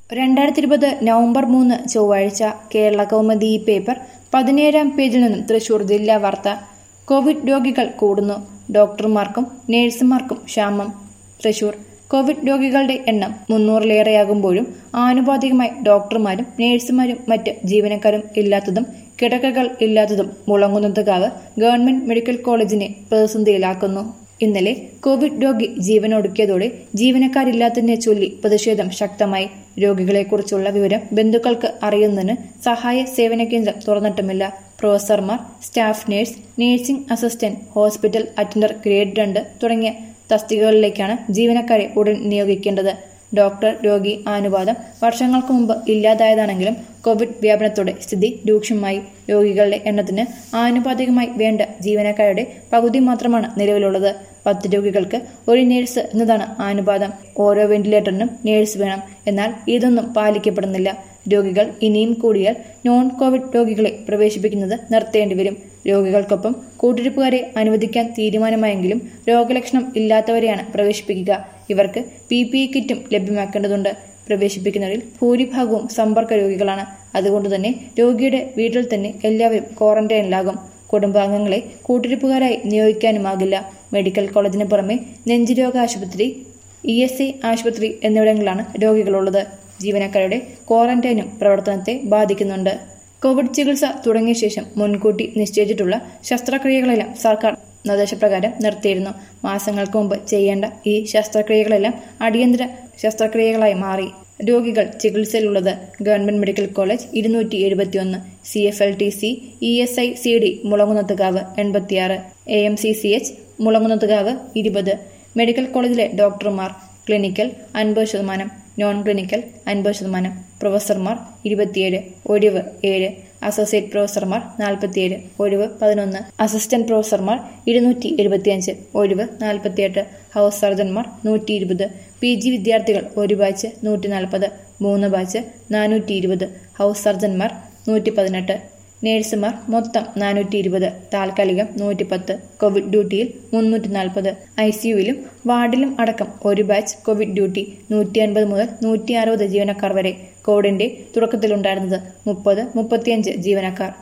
രണ്ടായിരത്തി ഇരുപത് നവംബർ മൂന്ന് ചൊവ്വാഴ്ച കേരള കൗമുദി ഈ പേപ്പർ പതിനേഴാം പേജിൽ നിന്നും തൃശൂർ ജില്ലാ വാർത്ത കോവിഡ് രോഗികൾ കൂടുന്നു ഡോക്ടർമാർക്കും നഴ്സുമാർക്കും ക്ഷാമം തൃശൂർ കോവിഡ് രോഗികളുടെ എണ്ണം മുന്നൂറിലേറെയാകുമ്പോഴും ആനുപാതികമായി ഡോക്ടർമാരും നഴ്സുമാരും മറ്റ് ജീവനക്കാരും ഇല്ലാത്തതും കിടക്കകൾ ഇല്ലാത്തതും മുളങ്ങുന്നതുകാവ് ഗവൺമെന്റ് മെഡിക്കൽ കോളേജിനെ പ്രതിസന്ധിയിലാക്കുന്നു ഇന്നലെ കോവിഡ് രോഗി ജീവനൊടുക്കിയതോടെ ജീവനക്കാരില്ലാത്തതിനെ ചൊല്ലി പ്രതിഷേധം ശക്തമായി രോഗികളെക്കുറിച്ചുള്ള വിവരം ബന്ധുക്കൾക്ക് അറിയുന്നതിന് സഹായ സേവന കേന്ദ്രം തുറന്നിട്ടുമില്ല പ്രൊഫസർമാർ staff nurse nursing assistant hospital attender grade രണ്ട് തുടങ്ങിയ തസ്തികകളിലേക്കാണ് ജീവനക്കാരെ ഉടൻ നിയോഗിക്കേണ്ടത് ഡോക്ടർ രോഗി അനുപാതം വർഷങ്ങൾക്ക് മുമ്പ് ഇല്ലാതായതാണെങ്കിലും കോവിഡ് വ്യാപനത്തോടെ സ്ഥിതി രൂക്ഷമായി രോഗികളുടെ എണ്ണത്തിന് ആനുപാതികമായി വേണ്ട ജീവനക്കാരുടെ പകുതി മാത്രമാണ് നിലവിലുള്ളത് പത്ത് രോഗികൾക്ക് ഒരു നേഴ്സ് എന്നതാണ് അനുപാതം ഓരോ വെന്റിലേറ്ററിനും നേഴ്സ് വേണം എന്നാൽ ഇതൊന്നും പാലിക്കപ്പെടുന്നില്ല രോഗികൾ ഇനിയും കൂടിയാൽ നോൺ കോവിഡ് രോഗികളെ പ്രവേശിപ്പിക്കുന്നത് നിർത്തേണ്ടി വരും രോഗികൾക്കൊപ്പം കൂട്ടിരിപ്പുകാരെ അനുവദിക്കാൻ തീരുമാനമായെങ്കിലും രോഗലക്ഷണം ഇല്ലാത്തവരെയാണ് പ്രവേശിപ്പിക്കുക ഇവർക്ക് പി പി ഇ കിറ്റും ലഭ്യമാക്കേണ്ടതുണ്ട് പ്രവേശിപ്പിക്കുന്നവരിൽ ഭൂരിഭാഗവും സമ്പർക്ക രോഗികളാണ് അതുകൊണ്ട് തന്നെ രോഗിയുടെ വീട്ടിൽ തന്നെ എല്ലാവരും ക്വാറന്റൈനിലാകും കുടുംബാംഗങ്ങളെ കൂട്ടിരിപ്പുകാരായി നിയോഗിക്കാനുമാകില്ല മെഡിക്കൽ കോളേജിന് പുറമെ നെഞ്ചുരോഗ ആശുപത്രി ഇ എസ് ഐ ആശുപത്രി എന്നിവിടങ്ങളിലാണ് രോഗികളുള്ളത് ജീവനക്കാരുടെ ക്വാറന്റൈനും പ്രവർത്തനത്തെ ബാധിക്കുന്നുണ്ട് കോവിഡ് ചികിത്സ തുടങ്ങിയ ശേഷം മുൻകൂട്ടി നിശ്ചയിച്ചിട്ടുള്ള ശസ്ത്രക്രിയകളെല്ലാം സർക്കാർ നിർദ്ദേശപ്രകാരം നിർത്തിയിരുന്നു മാസങ്ങൾക്ക് മുമ്പ് ചെയ്യേണ്ട ഈ ശസ്ത്രക്രിയകളെല്ലാം അടിയന്തര ശസ്ത്രക്രിയകളായി മാറി രോഗികൾ ചികിത്സയിലുള്ളത് ഗവൺമെന്റ് മെഡിക്കൽ കോളേജ് ഇരുന്നൂറ്റി എഴുപത്തിയൊന്ന് C F L T C E S I C D Mulangunnathukavu എൺപത്തിയാറ് A M C C H Mulangunnathukavu ഇരുപത് മെഡിക്കൽ കോളേജിലെ ഡോക്ടർമാർ ക്ലിനിക്കൽ അൻപത് ശതമാനം നോൺ ക്ലിനിക്കൽ അൻപത് ശതമാനം പ്രൊഫസർമാർ ഇരുപത്തിയേഴ് ഒഴിവ് ഏഴ് അസോസിയേറ്റ് പ്രൊഫസർമാർ നാൽപ്പത്തിയേഴ് ഒഴിവ് പതിനൊന്ന് അസിസ്റ്റന്റ് പ്രൊഫസർമാർ ഇരുന്നൂറ്റി എഴുപത്തിയഞ്ച് ഒഴിവ് നാൽപ്പത്തിയെട്ട് ഹൗസ് സർജൻമാർ നൂറ്റി ഇരുപത് പി ജി വിദ്യാർത്ഥികൾ ഒരു ബാച്ച് നൂറ്റി നാൽപ്പത് മൂന്ന് ബാച്ച് നാനൂറ്റി ഇരുപത് ഹൗസ് സർജൻമാർ നൂറ്റി പതിനെട്ട് നേഴ്സുമാർ മൊത്തം നാനൂറ്റി ഇരുപത് താൽക്കാലികം നൂറ്റിപ്പത്ത് കോവിഡ് ഡ്യൂട്ടിയിൽ മുന്നൂറ്റി നാൽപ്പത് ഐ സിയുവിലും വാർഡിലും അടക്കം ഒരു ബാച്ച് കോവിഡ് ഡ്യൂട്ടി നൂറ്റി അൻപത് മുതൽ നൂറ്റി അറുപത് ജീവനക്കാർ വരെ കോവിഡിന്റെ തുടക്കത്തിലുണ്ടായിരുന്നത് മുപ്പത് മുപ്പത്തിയഞ്ച് ജീവനക്കാർ